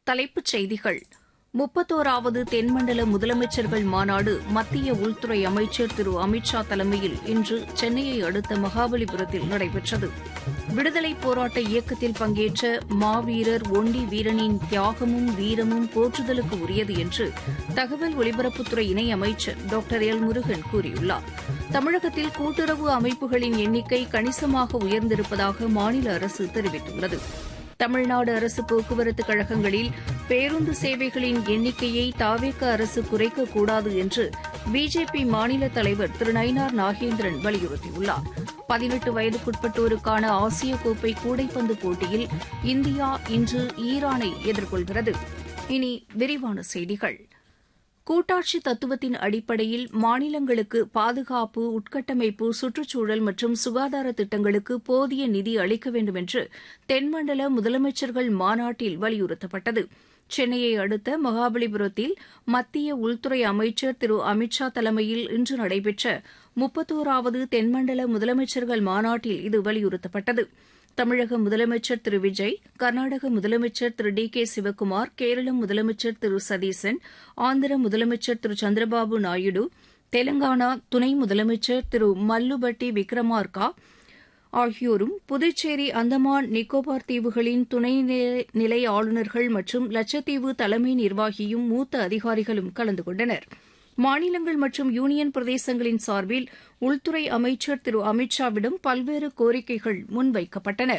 தலைப்புச் செய்திகள் முப்பத்தோராவது தென்மண்டல முதலமைச்சர்கள் மாநாடு மத்திய உள்துறை அமைச்சர் திரு அமித் ஷா தலைமையில் இன்று சென்னையை அடுத்த மகாபலிபுரத்தில் நடைபெற்றது விடுதலைப் போராட்ட இயக்கத்தில் பங்கேற்ற மாவீரர் ஒண்டி வீரனின் தியாகமும் வீரமும் போற்றுதலுக்கு உரியது என்று தகவல் ஒலிபரப்புத்துறை இணையமைச்சர் டாக்டர் எல் முருகன் கூறியுள்ளார் தமிழகத்தில் கூட்டுறவு அமைப்புகளின் எண்ணிக்கை கணிசமாக உயர்ந்திருப்பதாக மாநில அரசு தெரிவித்துள்ளது தமிழ்நாடு அரசு போக்குவரத்து கழகங்களில் பேருந்து சேவைகளின் எண்ணிக்கையை தாவேக அரசு குறைக்கக்கூடாது என்று பிஜேபி மாநில தலைவர் திரு நயினார் நாகேந்திரன் வலியுறுத்தியுள்ளார் பதினெட்டு வயதுக்குட்பட்டோருக்கான ஆசிய கோப்பை கூடைப்பந்து போட்டியில் இந்தியா இன்று ஈரானை எதிர்கொள்கிறது இனி விரிவான செய்திகள் கூட்டாட்சி தத்துவத்தின் அடிப்படையில் மாநிலங்களுக்கு பாதுகாப்பு உட்கட்டமைப்பு சுற்றுச்சூழல் மற்றும் சுகாதார திட்டங்களுக்கு போதிய நிதி அளிக்க வேண்டும் என்று தென்மண்டல முதலமைச்சர்கள் மாநாட்டில் வலியுறுத்தப்பட்டது சென்னையை அடுத்த மகாபலிபுரத்தில் மத்திய உள்துறை அமைச்சர் திரு அமித் ஷா தலைமையில் இன்று நடைபெற்ற முப்பத்தோராவது தென்மண்டல முதலமைச்சர்கள் மாநாட்டில் இது வலியுறுத்தப்பட்டது தமிழக முதலமைச்சர் திரு விஜய் கர்நாடக முதலமைச்சர் திரு டி கே சிவக்குமார் கேரள முதலமைச்சர் திரு சதீசன் ஆந்திர முதலமைச்சர் திரு சந்திரபாபு நாயுடு தெலங்கானா துணை முதலமைச்சர் திரு மல்லுபட்டி விக்ரமார்கா ஆகியோரும் புதுச்சேரி அந்தமான் நிக்கோபார் தீவுகளின் துணைநிலை ஆளுநர்கள் மற்றும் லட்சத்தீவு தலைமை நிர்வாகியும் மூத்த அதிகாரிகளும் கலந்து கொண்டனர் மாநிலங்கள் மற்றும் யூனியன் பிரதேசங்களின் சார்பில் உள்துறை அமைச்சர் திரு அமித் ஷாவிடம் பல்வேறு கோரிக்கைகள் முன்வைக்கப்பட்டன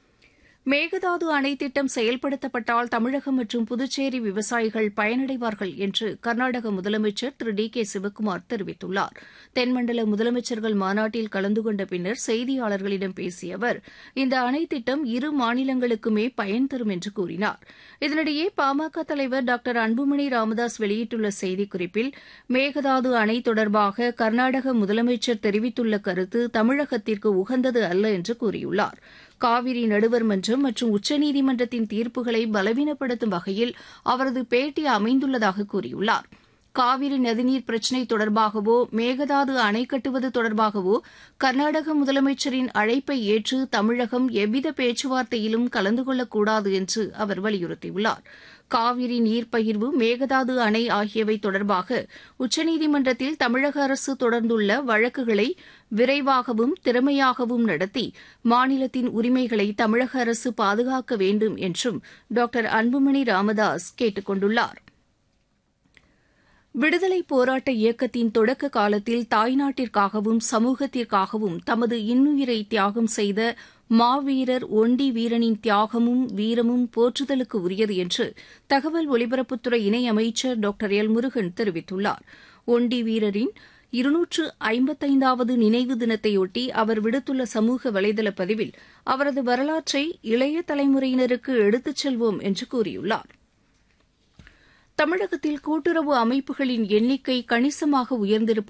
மேகதாது அணை திட்டம் செயல்படுத்தப்பட்டால் தமிழகம் மற்றும் புதுச்சேரி விவசாயிகள் பயனடைவார்கள் என்று கர்நாடக முதலமைச்சர் திரு டி கே சிவக்குமார் தெரிவித்துள்ளார் தென்மண்டல முதலமைச்சர்கள் மாநாட்டில் கலந்து கொண்ட பின்னர் செய்தியாளர்களிடம் பேசிய அவர் இந்த அணை திட்டம் இரு மாநிலங்களுக்குமே பயன் தரும் என்று கூறினார் இதனிடையே பாமக தலைவர் டாக்டர் அன்புமணி ராமதாஸ் வெளியிட்டுள்ள செய்திக்குறிப்பில் மேகதாது அணை தொடர்பாக கர்நாடக முதலமைச்சர் தெரிவித்துள்ள கருத்து தமிழகத்திற்கு உகந்தது அல்ல என்று கூறியுள்ளார் காவிரி நடுவர் மன்றம் மற்றும் உச்சநீதிமன்றத்தின் தீர்ப்புகளை பலவீனப்படுத்தும் வகையில் அவரது பேட்டி அமைந்துள்ளதாக கூறியுள்ளார் காவிரி நதிநீர் பிரச்சினை தொடர்பாகவோ மேகதாது அணை கட்டுவது தொடர்பாகவோ கர்நாடக முதலமைச்சரின் அழைப்பை ஏற்று தமிழகம் எவ்வித பேச்சுவார்த்தையிலும் கலந்து கொள்ளக்கூடாது என்று அவர் வலியுறுத்தியுள்ளார் காவிரி நீர் பகிர்வு மேகதாது அணை ஆகியவை தொடர்பாக உச்சநீதிமன்றத்தில் தமிழக அரசு தொடர்ந்துள்ள வழக்குகளை விரைவாகவும் திறமையாகவும் நடத்தி மாநிலத்தின் உரிமைகளை தமிழக அரசு பாதுகாக்க வேண்டும் என்றும் டாக்டர் அன்புமணி ராமதாஸ் கேட்டுக் கொண்டுள்ளார் விடுதலைப் போராட்ட இயக்கத்தின் தொடக்க காலத்தில் தாய்நாட்டிற்காகவும் சமூகத்திற்காகவும் தமது இன்னுயிரை தியாகம் செய்த மாவீரர் ஒண்டி வீரனின் தியாகமும் வீரமும் போற்றுதலுக்கு உரியது என்று தகவல் ஒலிபரப்புத்துறை இணையமைச்சர் டாக்டர் எல் முருகன் தெரிவித்துள்ளார் ஒண்டி வீரரின் இருநூற்று ஐம்பத்தைந்தாவது நினைவு தினத்தையொட்டி அவர் விடுத்துள்ள சமூக வலைதள பதிவில் அவரது வரலாற்றை இளைய தலைமுறையினருக்கு எடுத்துச் செல்வோம் என்று கூறியுள்ளார் தமிழகத்தில் கூட்டுறவு அமைப்புகளின் எண்ணிக்கை கணிசமாக உயர்ந்திருப்பது